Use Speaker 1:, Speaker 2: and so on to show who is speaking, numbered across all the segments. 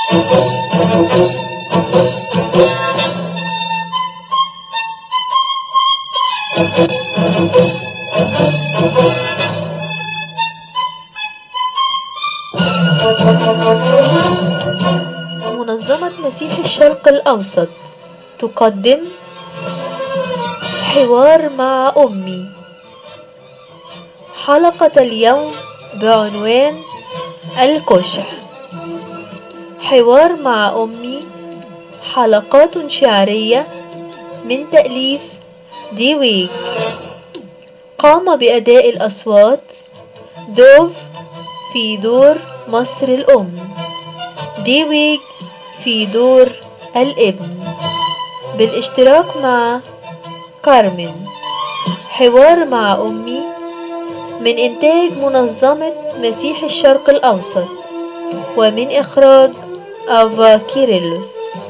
Speaker 1: منظمة مسيح الشرق الأوسط تقدم حوار مع أمي حلقة اليوم بعنوان الكشح حوار مع أمي حلقات شعرية من تأليف دي ويك قام بأداء الأصوات دوف في دور مصر الأم دي ويك في دور الابن بالاشتراك مع كارمن حوار مع أمي من إنتاج منظمة مسيح الشرق الأوسط ومن إخراج أفا كيرلس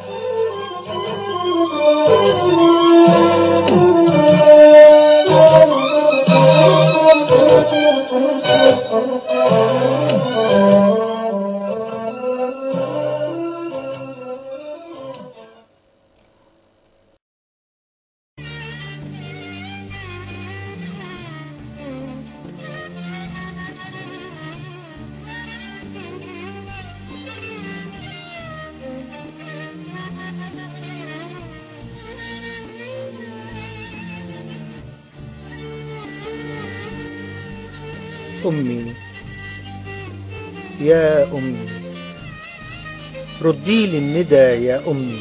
Speaker 2: أمي يا أمي ردي لي الندى يا أمي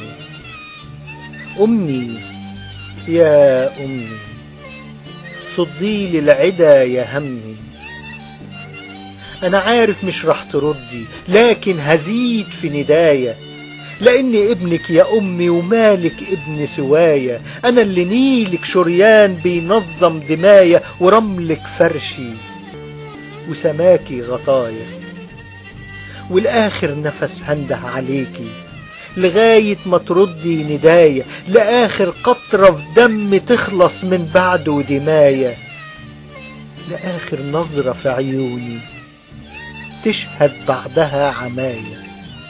Speaker 2: أمي يا أمي صدي لي العدا يا همي أنا عارف مش رح تردي لكن هزيد في ندايا لأني ابنك يا أمي ومالك ابن سوايا أنا اللي نيلك شريان بينظم دمايا ورملك فرشي وسماكي غطايا والآخر نفس هنده عليكي لغاية ما تردي ندايا لآخر قطرة في دم تخلص من بعده دمايا لآخر نظرة في عيوني تشهد بعدها عمايا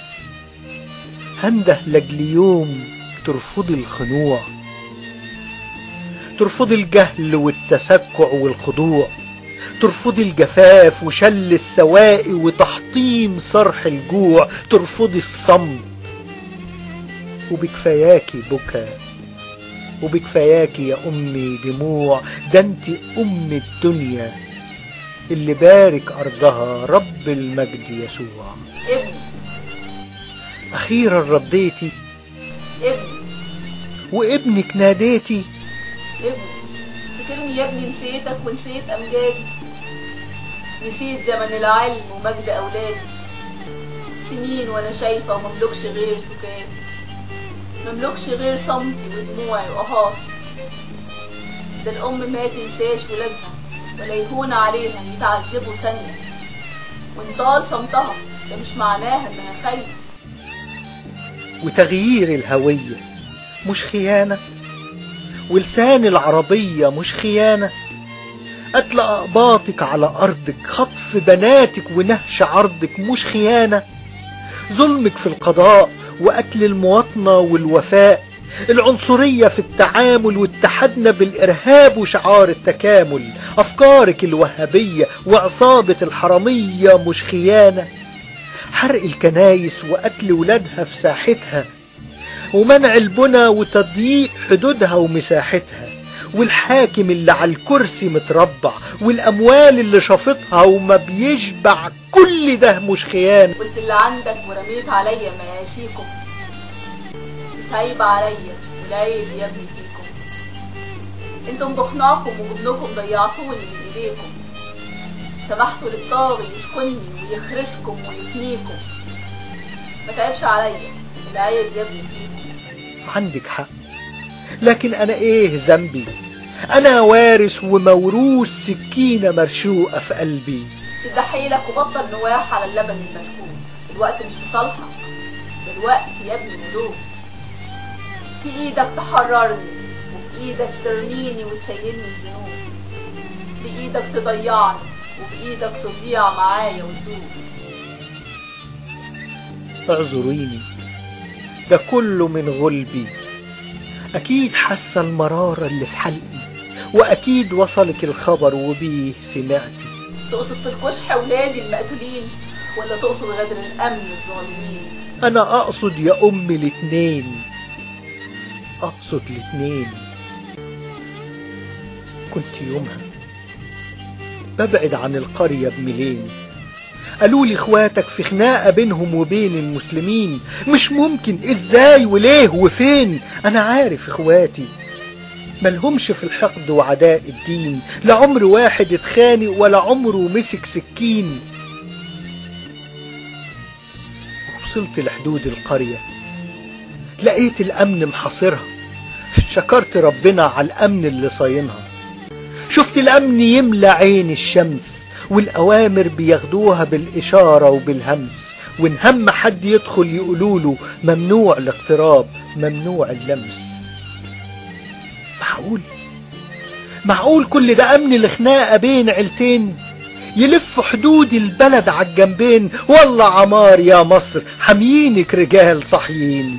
Speaker 2: هنده لجل يوم ترفضي الخنوع ترفضي الجهل والتسكع والخضوع ترفضي الجفاف وشل السواقي وتحطيم صرح الجوع ترفضي الصمت وبكفاياكي بكى وبكفاياكي يا أمي دموع ده انت أم الدنيا اللي بارك أرضها رب المجد يسوع
Speaker 3: ابني
Speaker 2: أخيرا رديتي
Speaker 3: ابني
Speaker 2: وابنك ناديتي
Speaker 3: ابني فاكرني يا ابني نسيتك ونسيت امجادي نسيت زمن العلم ومجد اولادي سنين وانا شايفه ومملكش غير سكاتي مملكش غير صمتي ودموعي وقهاتي ده الام ما تنساش ولادها ولا يهون عليها يتعذبوا ثانيه وان طال صمتها ده مش معناها انها خايفه
Speaker 2: وتغيير الهوية مش خيانة ولسان العربية مش خيانة قتل أقباطك على أرضك خطف بناتك ونهش عرضك مش خيانة ظلمك في القضاء وقتل المواطنة والوفاء العنصرية في التعامل واتحدنا بالإرهاب وشعار التكامل أفكارك الوهابية وعصابة الحرامية مش خيانة حرق الكنايس وقتل ولادها في ساحتها ومنع البنى وتضييق حدودها ومساحتها والحاكم اللي على الكرسي متربع والأموال اللي شافطها وما بيشبع كل ده مش خيانة
Speaker 3: قلت اللي عندك ورميت عليا مقاسيكم بتعيب عليا والعيب يا ابني فيكم انتم بخناكم وجبنكم ضيعتوني من ايديكم سمحتوا للطاغي يسكنني ويخرسكم ويفنيكم ما تعبش عليا العيب يا ابني فيكم
Speaker 2: عندك حق لكن أنا إيه ذنبي أنا وارث وموروث سكينة مرشوقة في قلبي
Speaker 3: شد حيلك وبطل نواح على اللبن المسكوب الوقت مش في صالحك الوقت يا ابني مدوب في ايدك تحررني وفي ايدك ترميني وتشيلني الذنوب بايدك تضيعني وبايدك تضيع معايا وتدوب
Speaker 2: اعذريني ده كله من غلبي أكيد حاسة المرارة اللي في حلقي وأكيد وصلك الخبر وبيه سمعتي
Speaker 3: تقصد في الكشح ولادي المقتولين ولا تقصد غدر الأمن الظالمين
Speaker 2: أنا أقصد يا أمي الاتنين أقصد الاتنين كنت يومها ببعد عن القرية بميلين قالوا لي اخواتك في خناقة بينهم وبين المسلمين مش ممكن ازاي وليه وفين انا عارف اخواتي ملهمش في الحقد وعداء الدين لا عمر واحد اتخانق ولا عمره مسك سكين وصلت لحدود القرية لقيت الأمن محاصرها شكرت ربنا على الأمن اللي صاينها شفت الأمن يملى عين الشمس والأوامر بياخدوها بالإشارة وبالهمس وإن هم حد يدخل يقولوله ممنوع الاقتراب ممنوع اللمس معقول معقول كل ده أمن الخناقة بين عيلتين يلف حدود البلد على الجنبين والله عمار يا مصر حاميينك رجال صحيين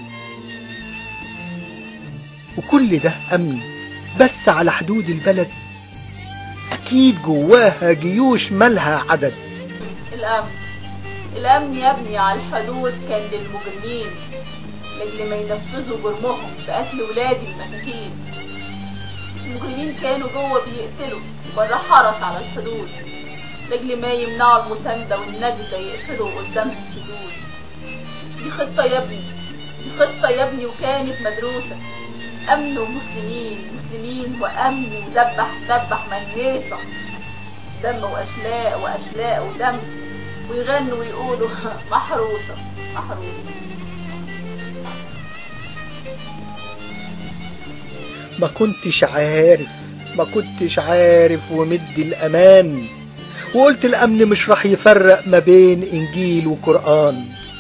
Speaker 2: وكل ده أمن بس على حدود البلد أكيد جواها جيوش مالها عدد
Speaker 3: الأمن الأمن يا ابني على الحدود كان للمجرمين لأجل ما ينفذوا جرمهم بقتل ولادي المساكين المجرمين كانوا جوه بيقتلوا بره حرس على الحدود لأجل ما يمنعوا المساندة والنجدة يقفلوا قدامهم سدود دي خطة يا ابني دي خطة يا ابني وكانت مدروسة أمن ومسلمين مسلمين وأمن ودبح دبح منيصة دم وأشلاء وأشلاء ودم ويغنوا ويقولوا محروسة محروسة
Speaker 2: ما كنتش عارف ما كنتش عارف ومدي الأمان وقلت الأمن مش راح يفرق ما بين إنجيل وقرآن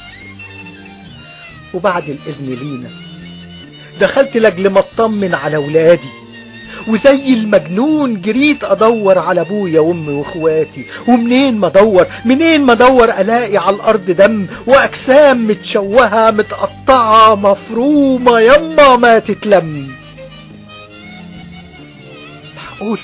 Speaker 2: وبعد الإذن لينا دخلت لاجل ما اطمن على ولادي وزي المجنون جريت ادور على ابويا وامي واخواتي ومنين ما ادور منين ما ادور الاقي على الارض دم واجسام متشوهه متقطعه مفرومه يما ما تتلم معقول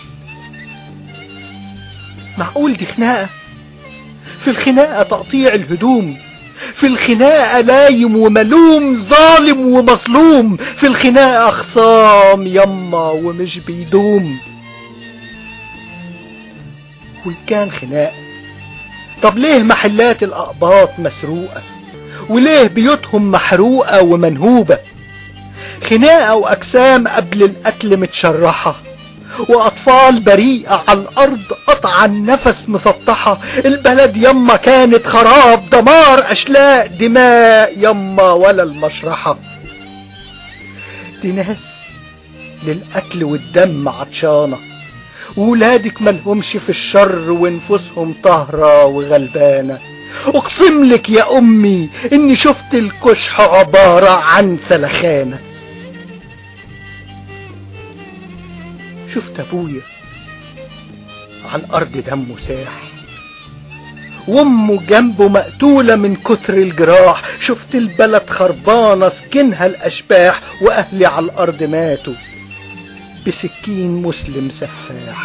Speaker 2: معقول دي خناقه في الخناقه تقطيع الهدوم في الخناقة لايم وملوم ظالم ومظلوم في الخناقة خصام يما ومش بيدوم وإن كان خناقة طب ليه محلات الأقباط مسروقة وليه بيوتهم محروقة ومنهوبة خناقة وأجسام قبل الأكل متشرحة وأطفال بريئة على الأرض قطع النفس مسطحة البلد يما كانت خراب دمار أشلاء دماء يما ولا المشرحة دي ناس للأكل والدم عطشانة وولادك ملهمش في الشر ونفوسهم طهرة وغلبانة أقسم لك يا أمي إني شفت الكشح عبارة عن سلخانة شفت أبويا على الأرض دمه ساح وأمه جنبه مقتولة من كتر الجراح شفت البلد خربانة سكنها الأشباح وأهلي على الأرض ماتوا بسكين مسلم سفاح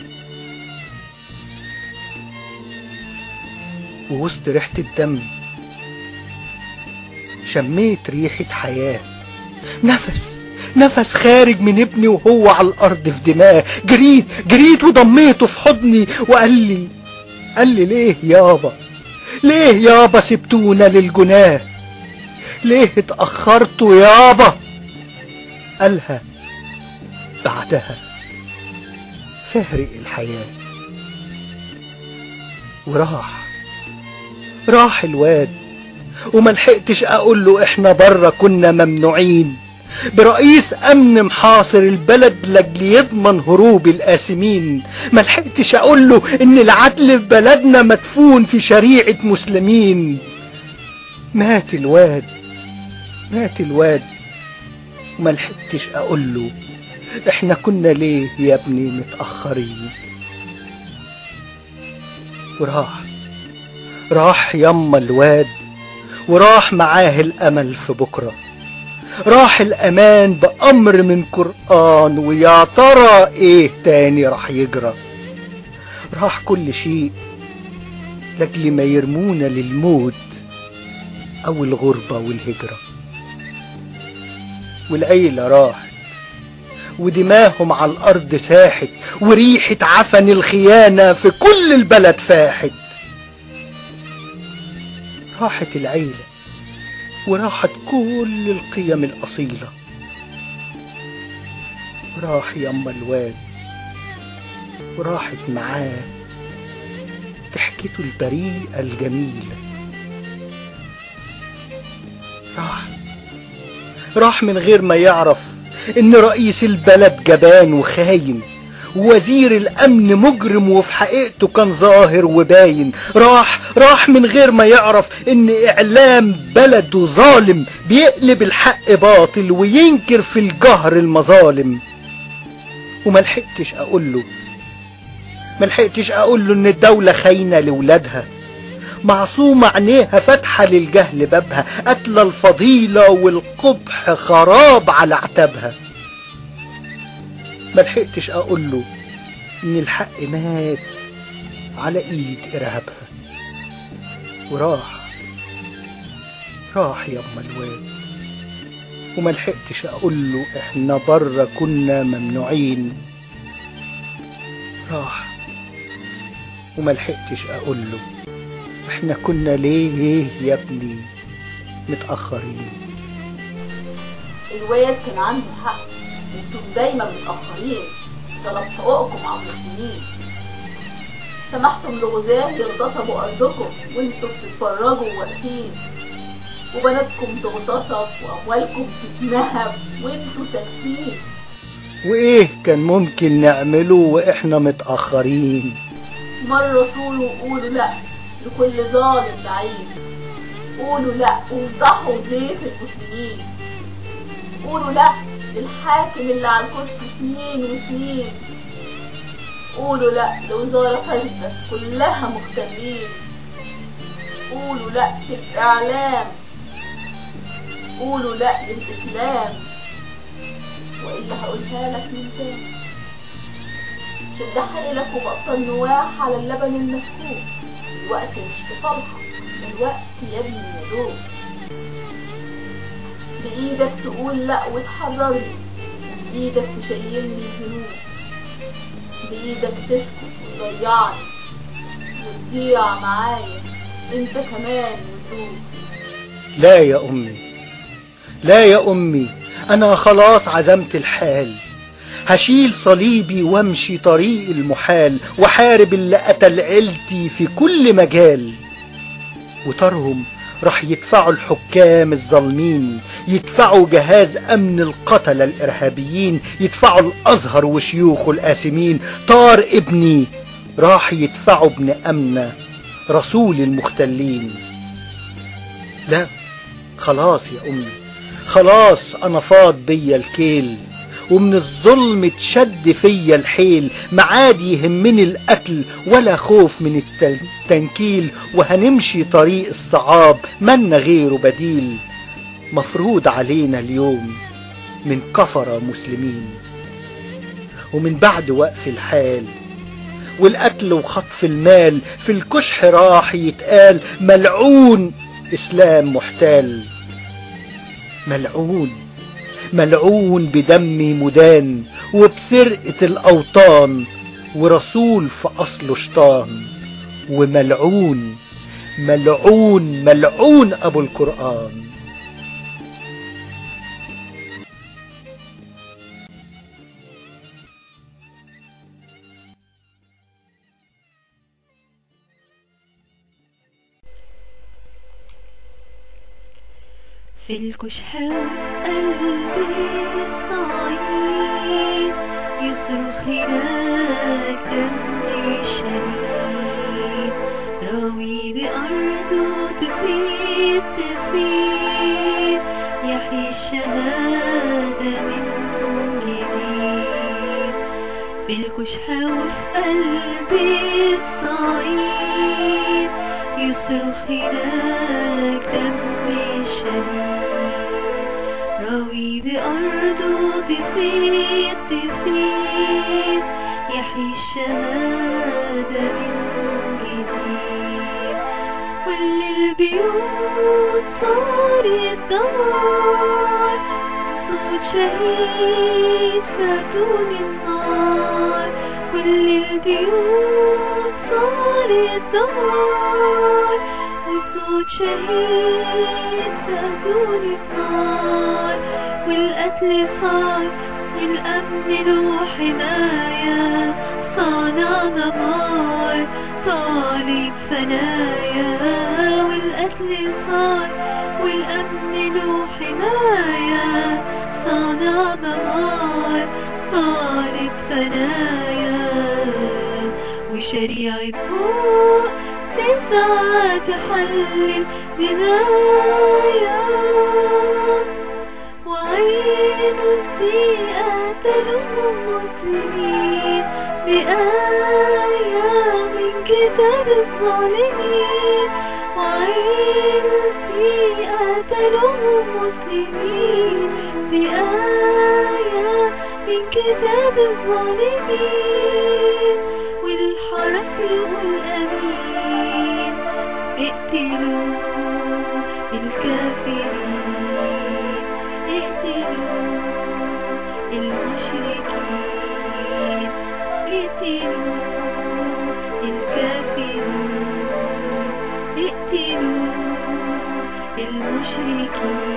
Speaker 2: ووسط ريحة الدم شميت ريحة حياة نفس نفس خارج من ابني وهو على الارض في دماغ جريت جريت وضميته في حضني وقال لي قال لي ليه يابا ليه يابا سبتونا للجناه ليه اتأخرتوا يابا قالها بعدها فارق الحياة وراح راح الواد وملحقتش اقول له احنا بره كنا ممنوعين برئيس امن محاصر البلد لاجل يضمن هروب القاسمين ما لحقتش اقول له ان العدل في بلدنا مدفون في شريعه مسلمين مات الواد مات الواد وما لحقتش اقول له احنا كنا ليه يا ابني متاخرين وراح راح يما الواد وراح معاه الأمل في بكرة راح الأمان بأمر من قرآن ويا ترى إيه تاني راح يجرى راح كل شيء لأجل ما يرمونا للموت أو الغربة والهجرة والعيلة راحت ودماهم على الأرض ساحت وريحة عفن الخيانة في كل البلد فاحت راحت العيلة وراحت كل القيم الأصيلة راح يما الواد وراحت معاه ضحكته البريئة الجميلة راح راح من غير ما يعرف ان رئيس البلد جبان وخاين ووزير الامن مجرم وفي حقيقته كان ظاهر وباين راح راح من غير ما يعرف ان اعلام بلده ظالم بيقلب الحق باطل وينكر في الجهر المظالم وما لحقتش اقول له ما لحقتش اقول له ان الدولة خاينة لولادها معصومة عينيها فاتحة للجهل بابها قتل الفضيلة والقبح خراب على عتابها ما لحقتش اقول له ان الحق مات على ايد ارهابها وراح راح يما الواد وما لحقتش اقول له احنا بره كنا ممنوعين راح وما لحقتش اقول له احنا كنا ليه يا ابني متاخرين
Speaker 3: الواد كان عنده حق انتم دايما متأخرين طلب حقوقكم عن المسلمين سمحتم لغزاة يغتصبوا أرضكم وانتم بتتفرجوا واقفين وبناتكم تغتصب وأموالكم تتنهب وانتوا ساكتين
Speaker 2: وايه كان ممكن نعمله واحنا متاخرين
Speaker 3: مر رسوله قولوا لا لكل ظالم لعين قولوا لا وافضحوا زيف المسلمين قولوا لا للحاكم اللي على الكرسي سنين وسنين قولوا لا لوزارة فاسدة كلها مختلين قولوا لا للإعلام قولوا لا للإسلام وإلا هقولها لك من تاني شد حيلك وبطل نواح على اللبن المسكوب الوقت مش في صالحك الوقت يا ابني يا دوب بإيدك تقول لأ وتحررني بإيدك تشيلني الذنوب بإيدك تسكت وتضيعني وتضيع معايا انت كمان وتدوب
Speaker 2: لا يا امي لا يا امي انا خلاص عزمت الحال هشيل صليبي وامشي طريق المحال وحارب اللي قتل عيلتي في كل مجال وطارهم راح يدفعوا الحكام الظالمين يدفعوا جهاز امن القتلة الارهابيين يدفعوا الازهر وشيوخه الاسمين طار ابني راح يدفعوا ابن امنه رسول المختلين لا خلاص يا امي خلاص انا فاض بيا الكيل ومن الظلم اتشد فيا الحيل معاد يهمني القتل ولا خوف من التنكيل وهنمشي طريق الصعاب منا غيره بديل مفروض علينا اليوم من كفرة مسلمين ومن بعد وقف الحال والقتل وخطف المال في الكشح راح يتقال ملعون اسلام محتال ملعون ملعون بدمي مدان وبسرقة الأوطان ورسول في أصله شيطان وملعون ملعون ملعون أبو القرآن
Speaker 1: في الكشحة وفي قلبي الصعيد يصرخ هناك دم الشهيد راوي بأرضه تفيد تفيد يحيي الشهادة من جديد في الكشحة وفي قلبي الصعيد يصرخ هناك دم تفيض تفيض يحيي الشهادة من جديد كل البيوت صارت دمار صوت شهيد فاتون النار كل البيوت صارت دمار وصوت شهيد فاتون النار والقتل صار والأمن له حماية صانع دمار طالب فنايا والقتل صار والأمن له حماية صانع دمار طالب فنايا وشريعة فوق تسعى تحلل دمايا وعيلتي قتلهم مسلمين بآية من كتاب الظالمين وعيلتي قتلهم مسلمين بآية من كتاب الظالمين والحرس يقول أمين اقتلوا الكافرين اقتلوا المشركين اقتلوا الكافرين اقتلوا المشركين